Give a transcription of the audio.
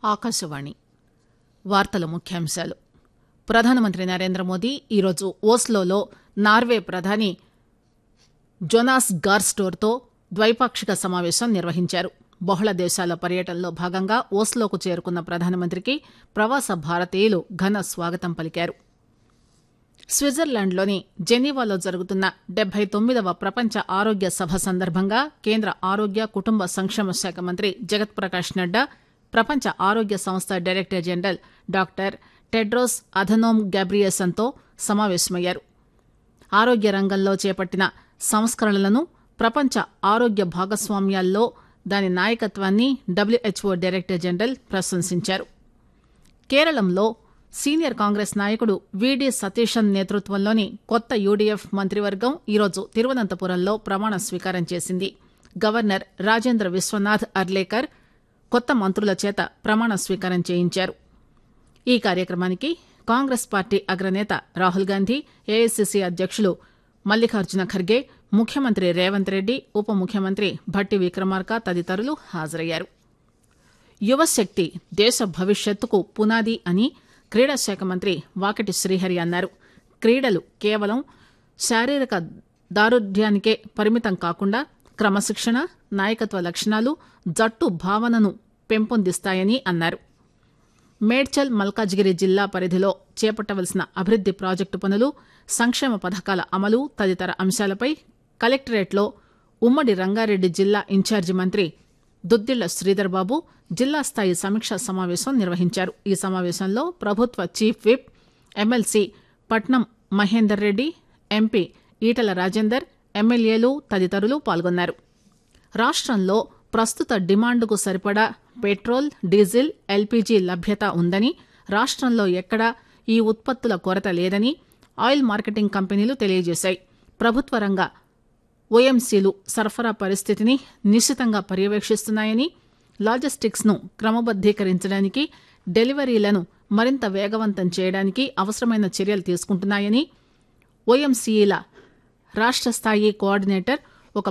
ఆకాశవాణి వార్తల ముఖ్యాంశాలు ప్రధానమంత్రి నరేంద్ర మోదీ ఈరోజు ఓస్లోలో నార్వే ప్రధాని జొనాస్ గార్స్టోర్తో ద్వైపాక్షిక సమావేశం నిర్వహించారు బహుళ దేశాల పర్యటనలో భాగంగా ఓస్లోకు చేరుకున్న ప్రధానమంత్రికి ప్రవాస భారతీయులు ఘన స్వాగతం పలికారు స్విట్జర్లాండ్లోని జెనీవాలో జరుగుతున్న డెబ్బై తొమ్మిదవ ప్రపంచ ఆరోగ్య సభ సందర్భంగా కేంద్ర ఆరోగ్య కుటుంబ సంక్షేమ శాఖ మంత్రి జగత్ ప్రకాష్ నడ్డా ప్రపంచ ఆరోగ్య సంస్థ director general doctor Tedros Adhanom గ్యాబ్రియేసన్తో సమావేశమయ్యారు ఆరోగ్య రంగంలో చేపట్టిన సంస్కరణలను ప్రపంచ ఆరోగ్య భాగస్వామ్యాల్లో దాని నాయకత్వాన్ని డబ్ల్యూహెచ్ఓ డైరెక్టర్ జనరల్ ప్రశంసించారు కేరళంలో సీనియర్ కాంగ్రెస్ నాయకుడు వీడి సతీశన్ నేతృత్వంలోని కొత్త యూడీఎఫ్ మంత్రివర్గం ఈరోజు తిరువనంతపురంలో ప్రమాణ స్వీకారం చేసింది గవర్నర్ రాజేంద్ర విశ్వనాథ్ అర్లేకర్ కొత్త మంత్రుల చేత ప్రమాణ స్వీకారం చేయించారు ఈ కార్యక్రమానికి కాంగ్రెస్ పార్టీ అగ్రనేత రాహుల్ గాంధీ ఏఐసిసి అధ్యక్షులు మల్లికార్జున ఖర్గే ముఖ్యమంత్రి రేవంత్ రెడ్డి ఉప ముఖ్యమంత్రి భట్టి విక్రమార్క తదితరులు హాజరయ్యారు యువశక్తి దేశ భవిష్యత్తుకు పునాది అని క్రీడా శాఖ మంత్రి వాకటి శ్రీహరి అన్నారు క్రీడలు కేవలం శారీరక దారుఢ్యానికే పరిమితం కాకుండా క్రమశిక్షణ నాయకత్వ లక్షణాలు జట్టు భావనను పెంపొందిస్తాయని అన్నారు మేడ్చల్ మల్కాజ్గిరి జిల్లా పరిధిలో చేపట్టవలసిన అభివృద్ది ప్రాజెక్టు పనులు సంక్షేమ పథకాల అమలు తదితర అంశాలపై కలెక్టరేట్లో ఉమ్మడి రంగారెడ్డి జిల్లా ఇన్ఛార్జి మంత్రి దుద్దిళ్ల శ్రీధర్ బాబు జిల్లా స్థాయి సమీక్షా సమావేశం నిర్వహించారు ఈ సమావేశంలో ప్రభుత్వ chief whip MLC Patnam Mahender Reddy MP Etela Rajender ఎమ్మెల్యేలు తదితరులు పాల్గొన్నారు రాష్టంలో ప్రస్తుత డిమాండ్కు సరిపడా పెట్రోల్ డీజిల్ ఎల్పీజీ లభ్యత ఉందని రాష్టంలో ఎక్కడా ఈ ఉత్పత్తుల కొరత లేదని ఆయిల్ మార్కెటింగ్ కంపెనీలు తెలియజేశాయి ప్రభుత్వ రంగ ఓఎంసీలు సరఫరా పరిస్థితిని నిశితంగా పర్యవేక్షిస్తున్నాయని లాజిస్టిక్స్ ను క్రమబద్దీకరించడానికి డెలివరీలను మరింత వేగవంతం చేయడానికి అవసరమైన చర్యలు తీసుకుంటున్నాయని ఓఎంసీల రాష్ట స్థాయి కోఆర్డినేటర్